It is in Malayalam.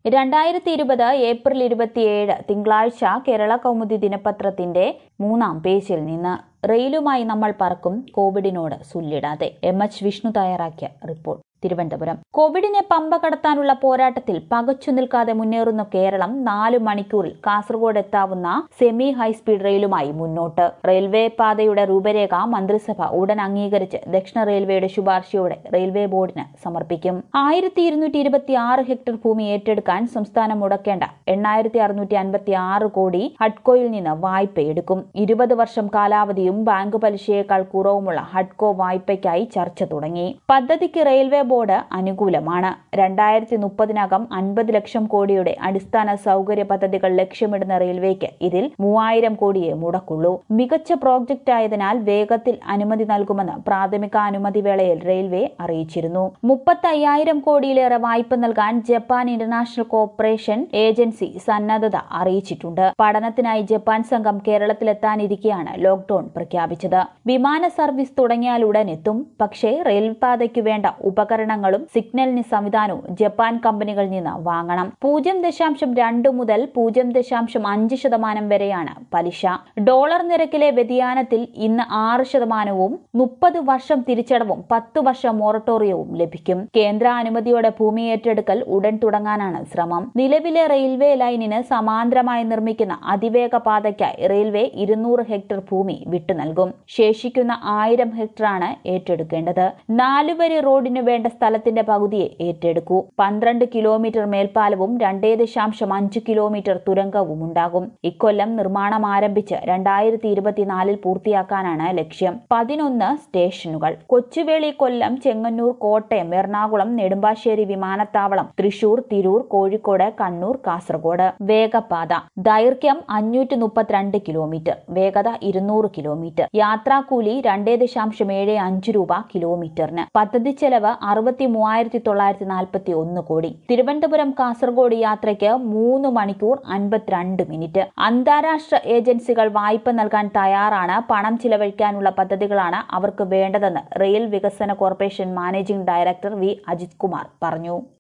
രണ്ടായിരത്തി ഇരുപത് ഏപ്രിൽ ഇരുപത്തിയേഴ് തിങ്കളാഴ്ച കേരള കൗമുദി ദിനപത്രത്തിന്റെ മൂന്നാം പേജിൽ നിന്ന് റെയിലുമായി നമ്മൾ പറക്കും കോവിഡിനോട് സുല്ലിടാതെ എം എച്ച് വിഷ്ണു തയ്യാറാക്കിയ റിപ്പോർട്ട് തിരുവനന്തപുരം കോവിഡിനെ പമ്പ കടത്താനുള്ള പോരാട്ടത്തിൽ പകച്ചു നിൽക്കാതെ മുന്നേറുന്ന കേരളം നാല് മണിക്കൂറിൽ കാസർഗോഡ് എത്താവുന്ന സെമി ഹൈസ്പീഡ് റെയിലുമായി മുന്നോട്ട് റെയിൽവേ പാതയുടെ രൂപരേഖ മന്ത്രിസഭ ഉടൻ അംഗീകരിച്ച് ദക്ഷിണ റെയിൽവേയുടെ ശുപാർശയോടെ റെയിൽവേ ബോർഡിന് സമർപ്പിക്കും ആയിരത്തി ഇരുന്നൂറ്റി ഇരുപത്തി ആറ് ഹെക്ടർ ഭൂമി ഏറ്റെടുക്കാൻ സംസ്ഥാനം മുടക്കേണ്ട എണ്ണായിരത്തി അറുന്നൂറ്റി അൻപത്തി ആറ് കോടി ഹഡ്കോയിൽ നിന്ന് വായ്പയെടുക്കും ഇരുപത് വർഷം കാലാവധിയും ബാങ്ക് പലിശയേക്കാൾ കുറവുമുള്ള ഹഡ്കോ വായ്പയ്ക്കായി ചർച്ച തുടങ്ങി പദ്ധതിക്ക് റെയിൽവേ ബോർഡ് അനുകൂലമാണ് രണ്ടായിരത്തി മുപ്പതിനകം അൻപത് ലക്ഷം കോടിയുടെ അടിസ്ഥാന സൗകര്യ പദ്ധതികൾ ലക്ഷ്യമിടുന്ന റെയിൽവേക്ക് ഇതിൽ മൂവായിരം കോടിയെ മുടക്കുള്ളൂ മികച്ച പ്രോജക്റ്റ് ആയതിനാൽ വേഗത്തിൽ അനുമതി നൽകുമെന്ന് പ്രാഥമിക അനുമതി വേളയിൽ റെയിൽവേ അറിയിച്ചിരുന്നു മുപ്പത്തി അയ്യായിരം കോടിയിലേറെ വായ്പ നൽകാൻ ജപ്പാൻ ഇന്റർനാഷണൽ കോർപ്പറേഷൻ ഏജൻസി സന്നദ്ധത അറിയിച്ചിട്ടുണ്ട് പഠനത്തിനായി ജപ്പാൻ സംഘം കേരളത്തിലെത്താനിരിക്കെയാണ് ലോക്ഡൌൺ പ്രഖ്യാപിച്ചത് വിമാന സർവീസ് തുടങ്ങിയാൽ ഉടനെത്തും പക്ഷേ റെയിൽപാതയ്ക്കു വേണ്ട ഉപകരണങ്ങളും സിഗ്നലിന് സംവിധാനവും ജപ്പാൻ കമ്പനികളിൽ നിന്ന് വാങ്ങണം പൂജ്യം ദശാംശം രണ്ട് മുതൽ പൂജ്യം ദശാംശം അഞ്ച് ശതമാനം വരെയാണ് പലിശ ഡോളർ നിരക്കിലെ വ്യതിയാനത്തിൽ ഇന്ന് ആറ് ശതമാനവും മുപ്പത് വർഷം തിരിച്ചടവും പത്ത് വർഷം മൊറട്ടോറിയവും ലഭിക്കും കേന്ദ്ര അനുമതിയോടെ ഭൂമി ഏറ്റെടുക്കൽ ഉടൻ തുടങ്ങാനാണ് ശ്രമം നിലവിലെ റെയിൽവേ ലൈനിന് സമാന്തരമായി നിർമ്മിക്കുന്ന അതിവേഗ പാതയ്ക്കായി റെയിൽവേ ഇരുന്നൂറ് ഹെക്ടർ ഭൂമി വിട്ടു നൽകും ശേഷിക്കുന്ന ആയിരം ഹെക്ടറാണ് ഏറ്റെടുക്കേണ്ടത് നാലുവരി റോഡിനു വേണ്ട സ്ഥലത്തിന്റെ പകുതിയെ ഏറ്റെടുക്കൂ പന്ത്രണ്ട് കിലോമീറ്റർ മേൽപ്പാലവും രണ്ടേ ദശാംശം അഞ്ച് കിലോമീറ്റർ തുരങ്കവും ഉണ്ടാകും ഇക്കൊല്ലം നിർമ്മാണം ആരംഭിച്ച് രണ്ടായിരത്തി ഇരുപത്തിനാലിൽ പൂർത്തിയാക്കാനാണ് ലക്ഷ്യം പതിനൊന്ന് സ്റ്റേഷനുകൾ കൊച്ചുവേളി കൊല്ലം ചെങ്ങന്നൂർ കോട്ടയം എറണാകുളം നെടുമ്പാശ്ശേരി വിമാനത്താവളം തൃശൂർ തിരൂർ കോഴിക്കോട് കണ്ണൂർ കാസർഗോഡ് വേഗപാത ദൈർഘ്യം അഞ്ഞൂറ്റി മുപ്പത്തിരണ്ട് കിലോമീറ്റർ വേഗത ഇരുന്നൂറ് കിലോമീറ്റർ യാത്രാക്കൂലി രണ്ടേ ദശാംശം ഏഴ് അഞ്ച് രൂപ കിലോമീറ്ററിന് പദ്ധതി ചെലവ് അറുപത്തി മൂവായിരത്തി തൊള്ളായിരത്തി നാൽപ്പത്തി ഒന്ന് കോടി തിരുവനന്തപുരം കാസർഗോഡ് യാത്രയ്ക്ക് മൂന്ന് മണിക്കൂർ അൻപത്തിരണ്ട് മിനിറ്റ് അന്താരാഷ്ട്ര ഏജൻസികൾ വായ്പ നൽകാൻ തയ്യാറാണ് പണം ചിലവഴിക്കാനുള്ള പദ്ധതികളാണ് അവർക്ക് വേണ്ടതെന്ന് റെയിൽ വികസന corporation managing director V Ajith Kumar പറഞ്ഞു